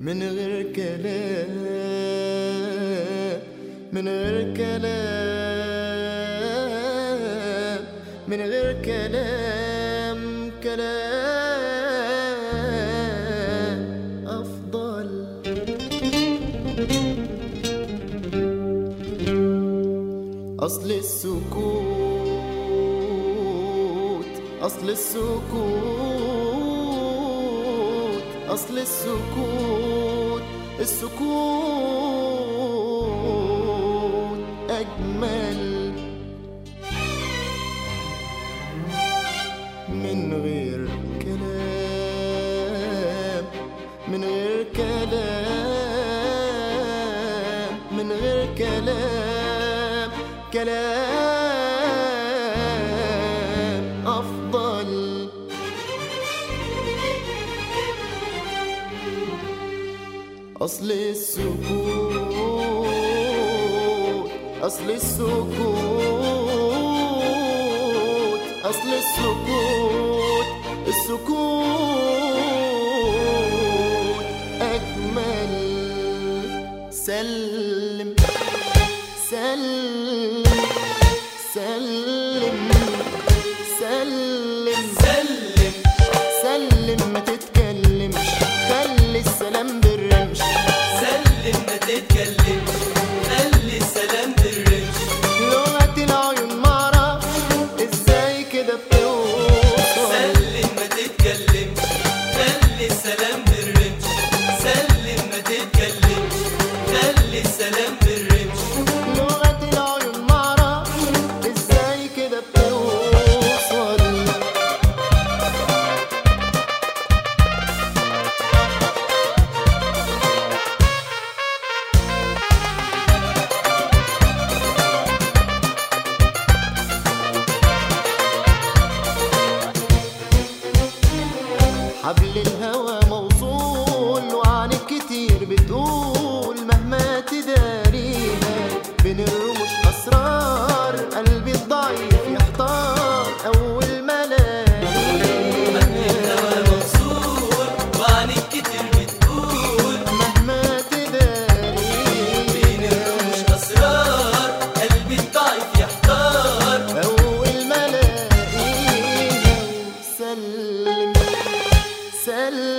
من غير كلام من غير كلام من غير كلام كلام أفضل أصل السكوت أصل السكوت أصل السكوت السكوت أجمل من غير كلام من غير كلام من غير كلام كلام أفضل أصل السكوت أصل السكوت أصل السكوت السكوت أجمل سلم سلم سلم سلم سلم سلم ما تتكلمش خلي السلام بالرمش سلم ما تتكلمش خلي السلام بالرمش لغة العيون معرفش ازاي كده بتوصل سلم ما تتكلمش خلي السلام بالرمش سلم ما تتكلمش خلي السلام بالرمش لغة العيون معرفش ازاي كده بتوصل حبل الهوى موصول وعنك كتير بتقول مهما تداريها بين الرموش أسرار قلبي الضعيف يحتار أول ما الهوى الاقيها منصور وعنك كتير بتقول مهما بين الرموش تداريها اسرار قلبي الضعيف يحتار أول ما الاقيها سلم سلم